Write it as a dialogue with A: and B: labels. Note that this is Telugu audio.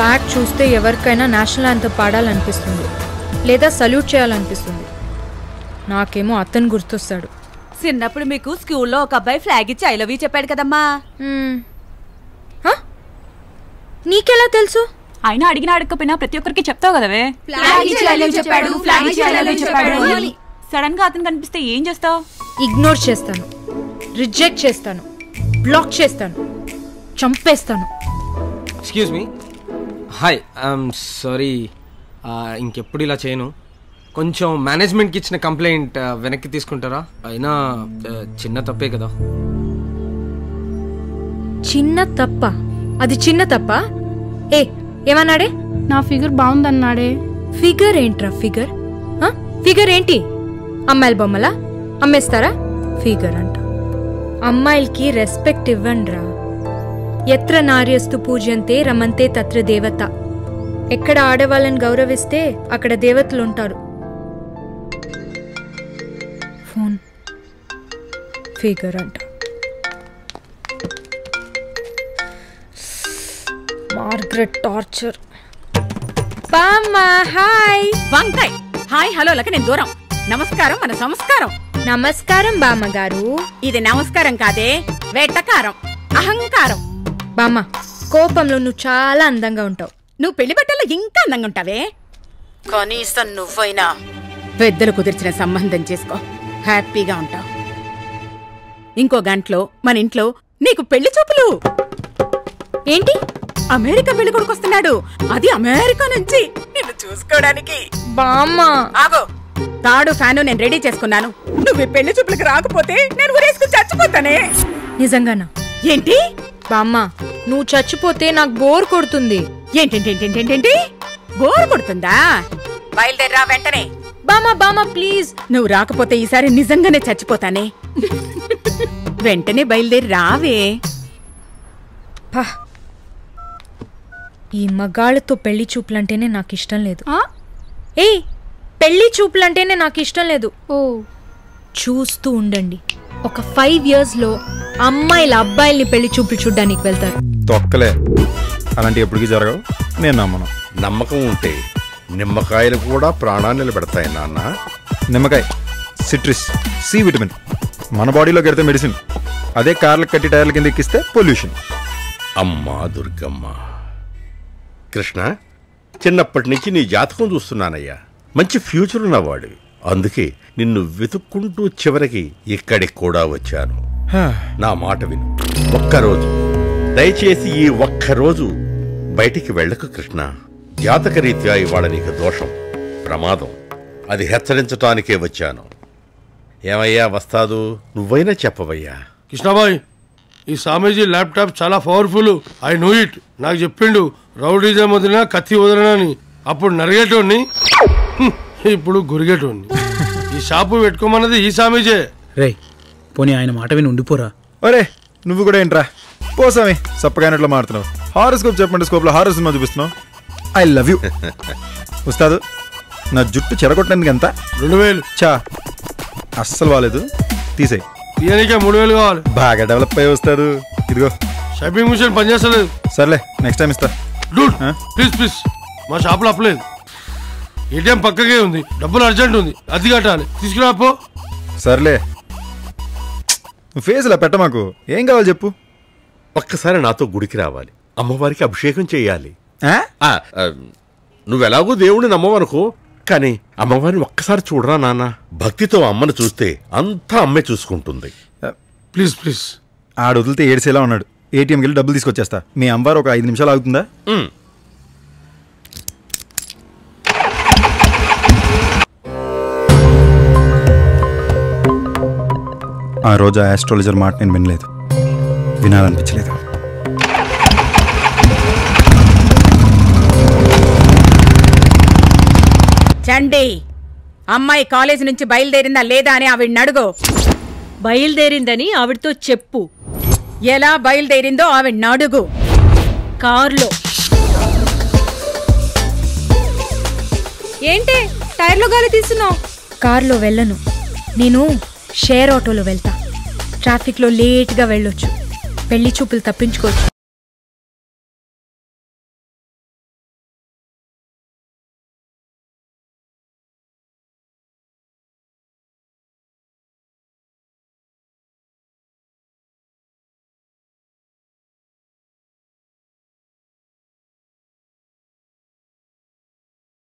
A: యాక్ట్ చూస్తే ఎవరికైనా నేషనల్ యాంథమ్ పాడాలనిపిస్తుంది లేదా సల్యూట్ చేయాలనిపిస్తుంది నాకేమో అతను గుర్తొస్తాడు
B: చిన్నప్పుడు మీకు స్కూల్లో ఒక అబ్బాయి ఫ్లాగ్ ఇచ్చి ఐ లవ్ యూ చెప్పాడు కదమ్మా
A: మ్మ్. హ? నీకెలా తెలుసు
C: అయినా అడిగినా అడగకపోయినా ప్రతి ఒక్కరికి చెప్తావు కదవే సడన్ గా అతను కనిపిస్తే ఏం చేస్తావు
A: ఇగ్నోర్ చేస్తాను రిజెక్ట్ చేస్తాను బ్లాక్ చేస్తాను చంపేస్తాను
D: excuse me hi I'm sorry ఇంకెప్పుడు ఇలా చేయను కొంచెం మేనేజ్మెంట్కి ఇచ్చిన కంప్లైంట్ వెనక్కి తీసుకుంటారా అయినా ఆ, చిన్న తప్పే కదా
A: చిన్న తప్ప అది చిన్న తప్ప ఏ ఏమన్నాడే
E: నా ఫిగర్ బాగుందన్నాడే
A: ఫిగర్ ఏంట్రా ఫిగర్ ఆ? ఫిగర్ ఏంటి అమ్మాయిల బొమ్మలా అమ్మేస్తారా ఫిగర్ అంట అమ్మాయిలకి రెస్పెక్ట్ ఇవ్వండిరా ఎత్ర నార్యస్తు పూజ్యంతే రమంతే తత్ర దేవత ఎక్కడ ఆడవాళ్ళని గౌరవిస్తే అక్కడ దేవతలు ఉంటారు ఫోన్ ఫిగర్ అంట మార్గరెట్ టార్చర్ బామ్మా హాయ్
B: వంకాయ్ హాయ్ హలో లక నేను దూరం నమస్కారం మన సంస్కారం
A: నమస్కారం బామ్మగారు
B: ఇది నమస్కారం కాదే వేటకారం అహంకారం
A: బామ్మ కోపంలో నువ్వు చాలా అందంగా ఉంటావు
B: నువ్వు పెళ్లి బట్టల్లో ఇంకా అందంగా ఉంటావే కనీసం నువ్వైనా పెద్దలు కుదిర్చిన సంబంధం చేసుకో హ్యాపీగా ఉంటావు ఇంకో గంటలో మన ఇంట్లో నీకు పెళ్లి చూపులు
A: ఏంటి
B: అమెరికా పెళ్లి కొడుకు వస్తున్నాడు అది అమెరికా నుంచి నిన్ను చూసుకోవడానికి
A: బామ్మ
B: ఆగో తాడు ఫ్యాను నేను రెడీ చేసుకున్నాను నువ్వు ఈ పెళ్లి చూపులకు రాకపోతే నేను ఊరేసుకుని చచ్చిపోతానే
A: నిజంగానా
B: ఏంటి
A: బామ్మ నువ్వు చచ్చిపోతే నాకు బోర్ కొడుతుంది
B: ఏంటేంటేంటేంటేంటి బోర్ కొడుతుందా బయలుదేరరా వెంటనే
A: బామ్మ బామ్మ ప్లీజ్
B: నువ్వు రాకపోతే ఈసారి నిజంగానే చచ్చిపోతానే వెంటనే బయలుదేరి రావే
A: పా ఈ మగాళ్ళతో పెళ్లి చూపులంటేనే నాకు ఇష్టం లేదు
E: ఆ?
A: ఏ పెళ్లి చూపులంటేనే నాకు ఇష్టం లేదు
E: ఓ
A: చూస్తూ ఉండండి ఒక ఫైవ్ ఇయర్స్ లో అమ్మాయిల అబ్బాయిల్ని పెళ్లి చూపులు చూడ్డానికి వెళ్తారు
F: తొక్కలే అలాంటి ఎప్పటికీ జరగవు నేను నమ్మను
G: నమ్మకం ఉంటే నిమ్మకాయలు కూడా ప్రాణాన్ని నిలబెడతాయి నాన్న
F: నిమ్మకాయ సిట్రిస్ సి విటమిన్ మన బాడీలోకి వెళ్తే మెడిసిన్ అదే కార్లకు కట్టి టైర్ల కింద ఎక్కిస్తే పొల్యూషన్
G: అమ్మా దుర్గమ్మ కృష్ణ చిన్నప్పటి నుంచి నీ జాతకం చూస్తున్నానయ్యా మంచి ఫ్యూచర్ ఉన్నవాడివి అందుకే నిన్ను వెతుక్కుంటూ చివరికి ఇక్కడికి కూడా వచ్చాను నా మాట విను ఒక్కరోజు దయచేసి ఈ ఒక్కరోజు బయటికి వెళ్ళకు కృష్ణ జాతకరీత్యా ఇవాళ నీకు దోషం ప్రమాదం అది హెచ్చరించటానికే వచ్చాను ఏమయ్యా వస్తాదు నువ్వైనా చెప్పవయ్యా
H: కృష్ణాబాయ్ ఈ స్వామీజీ ల్యాప్టాప్ చాలా పవర్ఫుల్ ఐ నో ఇట్ నాకు చెప్పిండు రౌడీజం వదిలినా కత్తి వదిలినా అని అప్పుడు నరిగేటోడిని హ్మ్, ఇప్పుడు గురిగేటోడిని ఈ షాపు పెట్టుకోమన్నది ఈ స్వామీజే
I: రేయ్ పోనీ ఆయన మాట విని ఉండిపోరా
F: ఒరే నువ్వు కూడా ఏంట్రా పోసామి సప్పగానట్లు మాడుతున్నావు హారోస్కోప్ చెప్పండి స్కోప్లో హారర్ సినిమా చూపిస్తున్నావు ఐ లవ్ యూ ఉస్తాదు నా జుట్టు చెరగొట్టడానికి ఎంత
H: రెండు వేలు
F: చా అస్సలు బాగాలేదు తీసేయి
H: తీయనికే మూడు వేలు కావాలి
F: బాగా డెవలప్ అయ్యి వస్తాడు ఇదిగో
H: షాపింగ్ మిషన్ పనిచేస్తలేదు
F: సర్లే నెక్స్ట్ టైం ఇస్తా
H: డూడ్
F: ఆ?
H: ప్లీజ్ ప్లీజ్ మా షాప్లో అప్పలేదు ఏటీఎం పక్కకే ఉంది డబ్బులు అర్జెంట్ ఉంది అది కట్టాలి తీసుకురా పో
F: సర్లే నువ్వు ఫేస్ ఇలా పెట్ట మాకు ఏం కావాలి చెప్పు
G: ఒక్కసారి నాతో గుడికి రావాలి అమ్మవారికి అభిషేకం చేయాలి
F: ఆ?
G: ఆ, ఆ, నువ్వెలాగో దేవుడిని నమ్మవనుకో కానీ అమ్మవారిని ఒక్కసారి చూడరా నాన్న భక్తితో అమ్మను చూస్తే అంతా అమ్మే చూసుకుంటుంది
H: ప్లీజ్ ప్లీజ్
F: ఆడు వదిలితే ఏడ్చేలా ఉన్నాడు ఏటీఎంకి వెళ్ళి డబ్బులు తీసుకొచ్చేస్తా మీ అమ్మవారు ఒక ఐదు నిమిషాలు ఆగుతుందా
G: ఉమ్.
F: ఆ రోజు ఆ ఆస్ట్రాలజర్ మాట నేను వినలేదు వినాలనిపించలేదు
B: చండి అమ్మాయి కాలేజీ నుంచి బయలుదేరిందా లేదా అని ఆవిడని అడుగు
J: బయలుదేరిందని ఆవిడతో చెప్పు
B: ఎలా బయలుదేరిందో ఆవిడని అడుగు
J: కారులో
A: ఏంటే టైర్లో గాలి తీస్తున్నావు కార్లో వెళ్ళను నేను షేర్ ఆటోలో వెళ్తా ట్రాఫిక్లో లేట్గా వెళ్ళొచ్చు పెళ్లి చూపులు తప్పించుకోవచ్చు